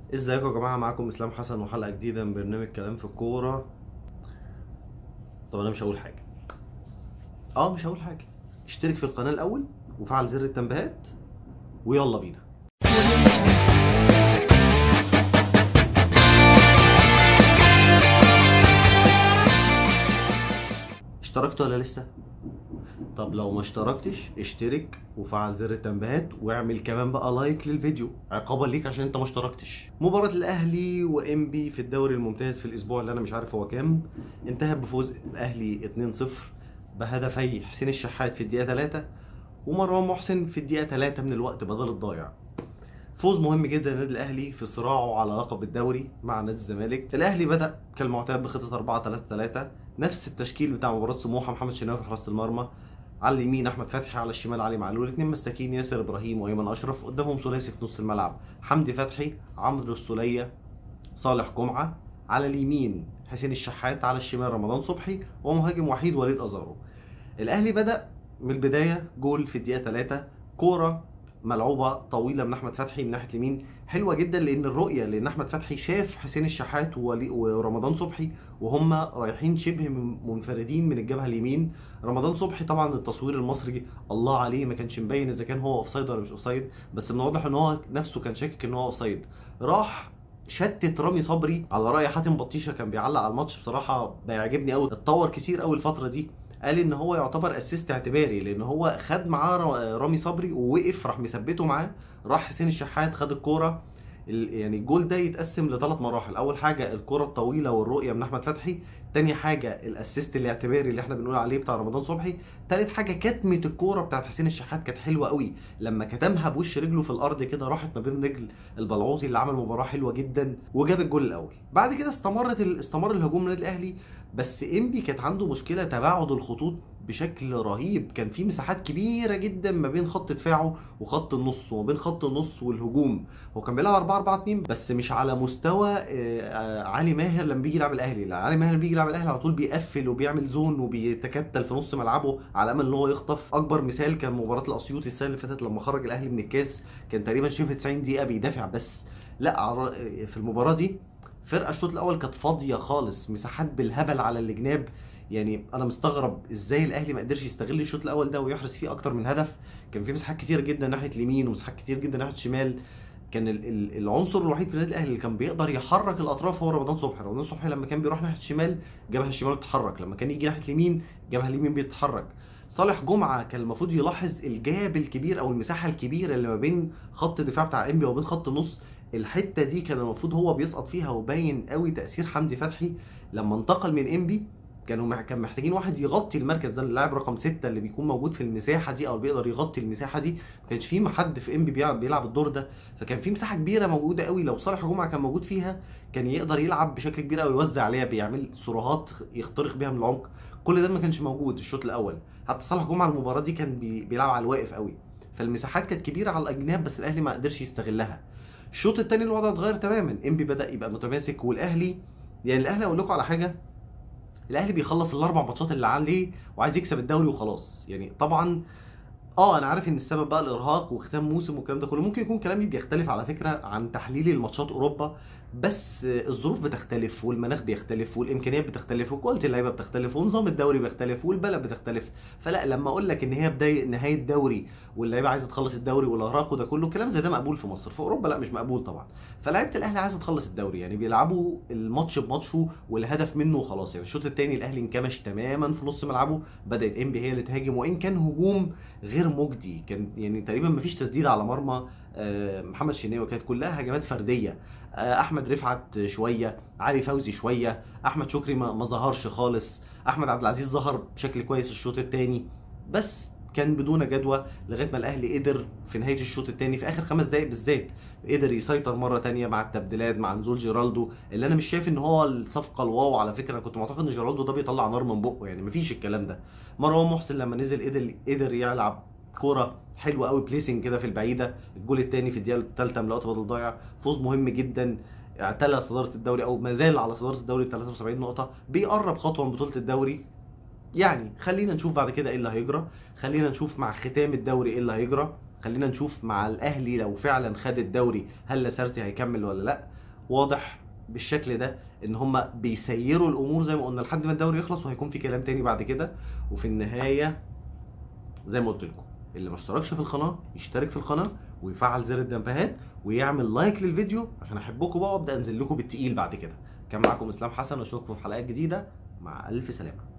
ازيكم يا جماعه معاكم اسلام حسن وحلقه جديده من برنامج كلام في الكوره طب انا مش هقول حاجه اه مش هقول حاجه اشترك في القناه الاول وفعل زر التنبيهات ويلا بينا اشتركت ولا لسه طب لو ما اشتركتش اشترك وفعل زر التنبيهات واعمل كمان بقى لايك للفيديو عقابا ليك عشان انت ما اشتركتش مباراة الاهلي وانبي في الدوري الممتاز في الاسبوع اللي انا مش عارف هو كام انتهت بفوز الاهلي 2-0 بهدفي حسين الشحات في الدقيقة 3 ومروان محسن في الدقيقة 3 من الوقت بدل الضايع فوز مهم جدا للنادي الاهلي في صراعه على لقب الدوري مع نادي الزمالك الاهلي بدا كالمعتاد بخطه 4 3 3 نفس التشكيل بتاع مباراه سموحه محمد شناوي في حراسه المرمى على اليمين احمد فتحي على الشمال علي معلول اثنين مساكين ياسر ابراهيم وايمن اشرف قدامهم ثلاثي في نص الملعب حمدي فتحي عمرو السوليه صالح جمعه على اليمين حسين الشحات على الشمال رمضان صبحي ومهاجم وحيد وليد ازارو الاهلي بدا من البدايه جول في الدقيقه 3 كوره ملعوبه طويله من احمد فتحي من ناحيه اليمين حلوه جدا لان الرؤيه لان احمد فتحي شاف حسين الشحات وولي- ورمضان صبحي وهم رايحين شبه منفردين من الجبهه اليمين رمضان صبحي طبعا التصوير المصري الله عليه ما كانش مبين اذا كان هو اوفسايد ولا مش اوفسايد بس من الواضح ان هو نفسه كان شاكك ان هو اوفسايد راح شتت رامي صبري على راي حاتم بطيشه كان بيعلق على الماتش بصراحه بيعجبني قوي اتطور كتير قوي الفتره دي قال ان هو يعتبر اسيست اعتباري لان هو خد معاه را- رامي صبري ووقف راح مثبته معاه راح حسين الشحات خد الكوره ال- يعني الجول ده يتقسم لثلاث مراحل اول حاجه الكره الطويله والرؤيه من احمد فتحي تاني حاجه الاسيست الاعتباري اللي احنا بنقول عليه بتاع رمضان صبحي تالت حاجه كتمه الكوره بتاعت حسين الشحات كانت حلوه قوي لما كتمها بوش رجله في الارض كده راحت ما بين رجل البلعوطي اللي عمل مباراه حلوه جدا وجاب الجول الاول بعد كده استمرت ال... استمر الهجوم النادي الاهلي بس انبي كانت عنده مشكله تباعد الخطوط بشكل رهيب كان في مساحات كبيره جدا ما بين خط دفاعه وخط النص وما بين خط النص والهجوم هو كان بيلعب 4 4 2 بس مش على مستوى آه، آه، علي ماهر لما بيجي يلعب الاهلي لا علي ماهر بيجي يلعب الاهلي على طول بيقفل وبيعمل زون وبيتكتل في نص ملعبه على امل ان هو يخطف اكبر مثال كان مباراه الاسيوطي السنه اللي فاتت لما خرج الاهلي من الكاس كان تقريبا شبه 90 دقيقه بيدافع بس لا عر- في المباراه دي فرقه الشوط الاول كانت فاضيه خالص مساحات بالهبل على الجناب يعني انا مستغرب ازاي الاهلي ما قدرش يستغل الشوط الاول ده ويحرز فيه اكتر من هدف كان في مساحات كتير جدا ناحيه اليمين ومساحات كتير جدا ناحيه الشمال كان ال- ال- العنصر الوحيد في النادي الاهلي اللي كان بيقدر يحرك الاطراف هو رمضان صبحي رمضان صبحي لما كان بيروح ناحيه الشمال جبهه الشمال بتتحرك لما كان يجي ناحيه اليمين جبهه اليمين بيتحرك صالح جمعه كان المفروض يلاحظ الجاب الكبير او المساحه الكبيره اللي ما بين خط الدفاع بتاع انبي وبين خط النص الحته دي كان المفروض هو بيسقط فيها وباين قوي تاثير حمدي فتحي لما انتقل من انبي كانوا مح- كان محتاجين واحد يغطي المركز ده اللاعب رقم ستة اللي بيكون موجود في المساحه دي او بيقدر يغطي المساحه دي ما كانش في حد في انبي بيلعب, بيلعب الدور ده فكان في مساحه كبيره موجوده قوي لو صالح جمعه كان موجود فيها كان يقدر يلعب بشكل كبير قوي يوزع عليها بيعمل سروهات يخترق بيها من العمق كل ده ما كانش موجود الشوط الاول حتى صالح جمعه المباراه دي كان بي- بيلعب على الواقف قوي فالمساحات كانت كبيره على الاجناب بس الاهلي ما قدرش يستغلها الشوط الثاني الوضع اتغير تماما انبي بدا يبقى متماسك والاهلي يعني الاهلي اقول لكم على حاجه الاهلي بيخلص الاربع ماتشات اللي عليه وعايز يكسب الدوري وخلاص يعني طبعا اه انا عارف ان السبب بقى الارهاق وختام موسم والكلام ده كله ممكن يكون كلامي بيختلف على فكره عن تحليلي لماتشات اوروبا بس آه، الظروف بتختلف والمناخ بيختلف والامكانيات بتختلف وكواليتي اللعيبه بتختلف ونظام الدوري بيختلف والبلد بتختلف فلا لما اقول لك ان هي بدايه نهايه دوري واللعيبه عايزه تخلص الدوري والارهاق وده كله كلام زي ده مقبول في مصر في اوروبا لا مش مقبول طبعا فلعيبه الاهلي عايزه تخلص الدوري يعني بيلعبوا الماتش بماتشه والهدف منه وخلاص يعني الشوط الثاني الاهلي انكمش تماما في نص ملعبه بدات انبي هي اللي تهاجم وان كان هجوم غير مجدي كان يعني تقريبا ما فيش تسديد على مرمى آه، محمد شناوي كانت كلها هجمات فرديه آه، احمد رفعت شويه علي فوزي شويه احمد شكري ما ما ظهرش خالص احمد عبد العزيز ظهر بشكل كويس الشوط الثاني بس كان بدون جدوى لغايه ما الاهلي قدر في نهايه الشوط الثاني في اخر خمس دقائق بالذات قدر يسيطر مره تانية مع التبديلات مع نزول جيرالدو اللي انا مش شايف ان هو الصفقه الواو على فكره انا كنت معتقد ان جيرالدو ده بيطلع نار من بقه يعني مفيش الكلام ده مروان محسن لما نزل قدر قدر يلعب كوره حلوه قوي بليسنج كده في البعيده الجول الثاني في الدقيقه الثالثه من لقطه بدل ضايع فوز مهم جدا اعتلى صداره الدوري او ما زال على صداره الدوري ب 73 نقطه بيقرب خطوه من بطوله الدوري يعني خلينا نشوف بعد كده ايه اللي هيجرى خلينا نشوف مع ختام الدوري ايه اللي هيجرى خلينا نشوف مع الاهلي لو فعلا خد الدوري هل لاسارتي هيكمل ولا لا واضح بالشكل ده ان هم بيسيروا الامور زي ما قلنا لحد ما الدوري يخلص وهيكون في كلام تاني بعد كده وفي النهايه زي ما قلت لكم اللي ما اشتركش في القناه يشترك في القناه ويفعل زر التنبيهات ويعمل لايك للفيديو عشان احبكم بقى وابدا انزل لكم بالتقيل بعد كده كان معاكم اسلام حسن واشوفكم في حلقات جديده مع الف سلامه